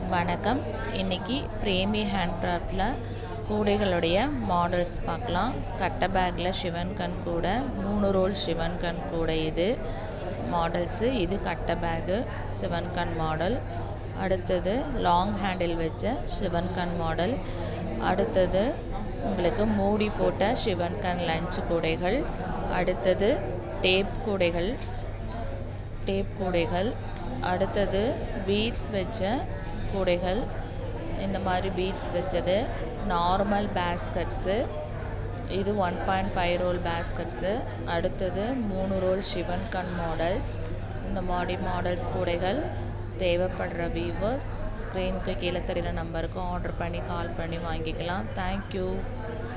வணக்கம் இன்னைக்கு பிரேமி ஹேண்ட்கிராஃப்டில் கூடைகளுடைய மாடல்ஸ் பார்க்கலாம் கட்டை பேக்கில் சிவன் கண் கூடை மூணு ரோல் சிவன் கண் கூடை இது மாடல்ஸு இது கட்டை பேக்கு சிவன் கண் மாடல் அடுத்தது லாங் ஹேண்டில் வச்ச சிவன் கண் மாடல் அடுத்தது உங்களுக்கு மூடி போட்ட சிவன் கண் லஞ்ச் கூடைகள் அடுத்தது டேப் கூடைகள் டேப் கூடைகள் அடுத்தது பீட்ஸ் வச்ச கூடைகள் இந்த மாதிரி பீட்ஸ் வச்சது நார்மல் பேஸ்கட்ஸு இது one point five roll baskets அடுத்தது மூணு ரோல் சிவன் கண் மாடல்ஸ் இந்த மாதிரி மாடல்ஸ் கூடைகள் தேவைப்படுற வியூவர்ஸ் ஸ்க்ரீனுக்கு கீழே தெரிகிற நம்பருக்கு ஆர்டர் பண்ணி கால் பண்ணி வாங்கிக்கலாம் தேங்க்யூ